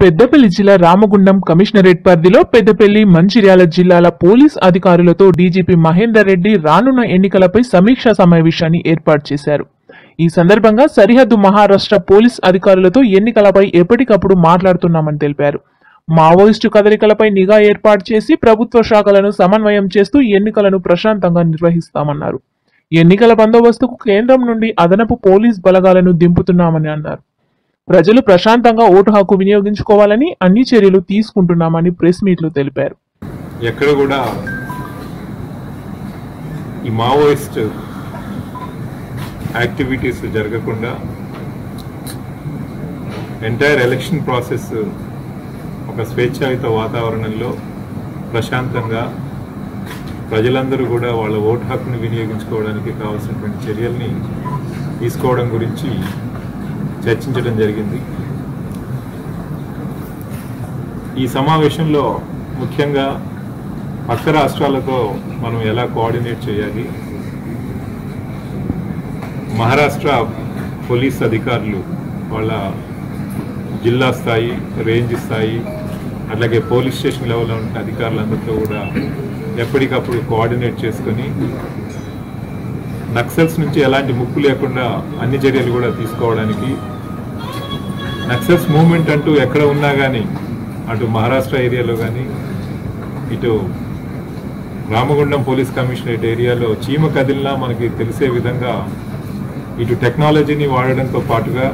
పెద్దపల్లి జిల్లా రామగుండం కమిషనరేట్ పరిధిలో పెద్దపల్లి మంచిర్యాల జిల్లాల పోలీస్ అధికారులతో డీజీపీ మహేందర్ రెడ్డి రానున్న ఎన్నికలపై సమీక్షా సమావేశాన్ని ఏర్పాటు చేశారు ఈ సందర్భంగా సరిహద్దు మహారాష్ట్ర పోలీస్ అధికారులతో ఎన్నికలపై ఎప్పటికప్పుడు మాట్లాడుతున్నామని తెలిపారు మావోయిస్టు కదలికలపై నిఘా ఏర్పాటు చేసి ప్రభుత్వ శాఖలను సమన్వయం చేస్తూ ఎన్నికలను ప్రశాంతంగా నిర్వహిస్తామన్నారు ఎన్నికల బందోబస్తుకు కేంద్రం నుండి అదనపు పోలీస్ బలగాలను దింపుతున్నామని అన్నారు ప్రజలు ప్రశాంతంగా ఓటు హక్కు వినియోగించుకోవాలని అన్ని చర్యలు తీసుకుంటున్నామని ప్రెస్ మీట్లో తెలిపారు ఎక్కడ కూడా ఈ మావోయిస్ట్ యాక్టివిటీస్ జరగకుండా ఎంటైర్ ఎలక్షన్ ప్రాసెస్ ఒక స్వేచ్ఛాయుత వాతావరణంలో ప్రశాంతంగా ప్రజలందరూ కూడా వాళ్ళ ఓటు హక్కును వినియోగించుకోవడానికి కావాల్సినటువంటి చర్యల్ని తీసుకోవడం గురించి చర్చించడం జరిగింది ఈ సమావేశంలో ముఖ్యంగా పక్క రాష్ట్రాలతో మనం ఎలా కోఆర్డినేట్ చేయాలి మహారాష్ట్ర పోలీస్ అధికారులు వాళ్ళ జిల్లా స్థాయి రేంజ్ స్థాయి అట్లాగే పోలీస్ స్టేషన్ లెవెల్లో ఉన్న అధికారులందరితో కూడా ఎప్పటికప్పుడు కోఆర్డినేట్ చేసుకొని నక్సల్స్ నుంచి ఎలాంటి ముప్పు లేకుండా అన్ని చర్యలు కూడా తీసుకోవడానికి నక్సల్స్ మూవ్మెంట్ అంటూ ఎక్కడ ఉన్నా కానీ అటు మహారాష్ట్ర ఏరియాలో కానీ ఇటు రామగుండం పోలీస్ కమిషనరేట్ ఏరియాలో చీమ కదిలినా మనకి తెలిసే విధంగా ఇటు టెక్నాలజీని వాడడంతో పాటుగా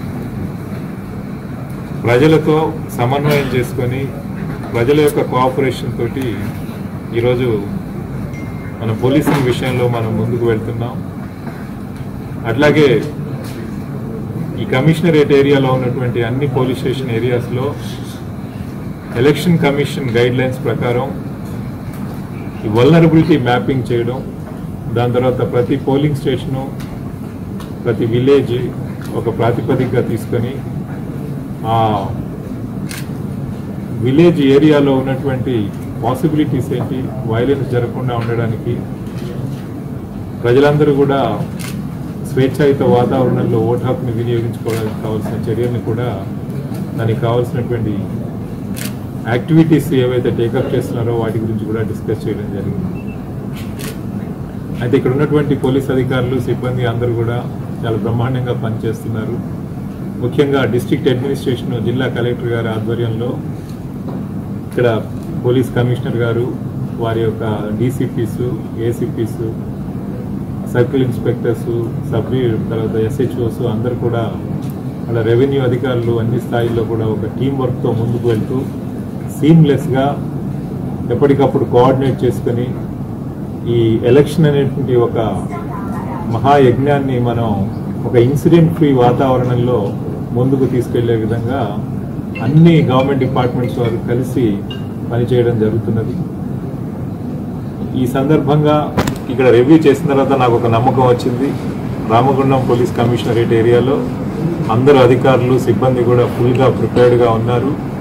ప్రజలతో సమన్వయం చేసుకొని ప్రజల యొక్క కోఆపరేషన్ తోటి ఈరోజు మన పోలీసింగ్ విషయంలో మనం ముందుకు వెళ్తున్నాం అట్లాగే ఈ కమిషనరేట్ ఏరియాలో ఉన్నటువంటి అన్ని పోలీస్ స్టేషన్ ఏరియాస్లో ఎలక్షన్ కమిషన్ గైడ్ లైన్స్ ప్రకారం ఈ వల్నరబిలిటీ మ్యాపింగ్ చేయడం దాని తర్వాత ప్రతి పోలింగ్ స్టేషను ప్రతి విలేజ్ ఒక ప్రాతిపదికగా తీసుకొని ఆ విలేజ్ ఏరియాలో ఉన్నటువంటి పాసిబిలిటీస్ ఏంటి వైలెన్స్ జరగకుండా ఉండడానికి ప్రజలందరూ కూడా స్వేచ్ఛాయుత వాతావరణంలో ఓటు హక్కుని వినియోగించుకోవడానికి కావాల్సిన చర్యలను కూడా దానికి కావాల్సినటువంటి యాక్టివిటీస్ ఏవైతే టేకప్ చేస్తున్నారో వాటి గురించి కూడా డిస్కస్ చేయడం జరిగింది అయితే ఇక్కడ ఉన్నటువంటి పోలీస్ అధికారులు సిబ్బంది అందరూ కూడా చాలా బ్రహ్మాండంగా పనిచేస్తున్నారు ముఖ్యంగా డిస్ట్రిక్ట్ అడ్మినిస్ట్రేషన్ జిల్లా కలెక్టర్ గారి ఆధ్వర్యంలో ఇక్కడ పోలీస్ కమిషనర్ గారు వారి యొక్క DCPs ACPs circle inspectors sub తర్వాత ఎస్హెచ్ఓస్ అందరు కూడా వాళ్ళ రెవెన్యూ అధికారులు అన్ని స్థాయిల్లో కూడా ఒక టీం వర్క్తో ముందుకు వెళ్తూ సీమ్లెస్గా ఎప్పటికప్పుడు కోఆర్డినేట్ చేసుకొని ఈ ఎలక్షన్ అనేటువంటి ఒక మహాయజ్ఞాన్ని మనం ఒక ఇన్సిడెంట్ ఫ్రీ వాతావరణంలో ముందుకు తీసుకెళ్లే విధంగా అన్ని గవర్నమెంట్ డిపార్ట్మెంట్స్ వారు కలిసి పనిచేయడం జరుగుతున్నది ఈ సందర్భంగా ఇక్కడ రివ్యూ చేసిన తర్వాత నాకు ఒక నమ్మకం వచ్చింది రామగుండం పోలీస్ కమిషనరేట్ ఏరియాలో అందరు అధికారులు సిబ్బంది కూడా ఫుల్గా ప్రిపేర్డ్గా ఉన్నారు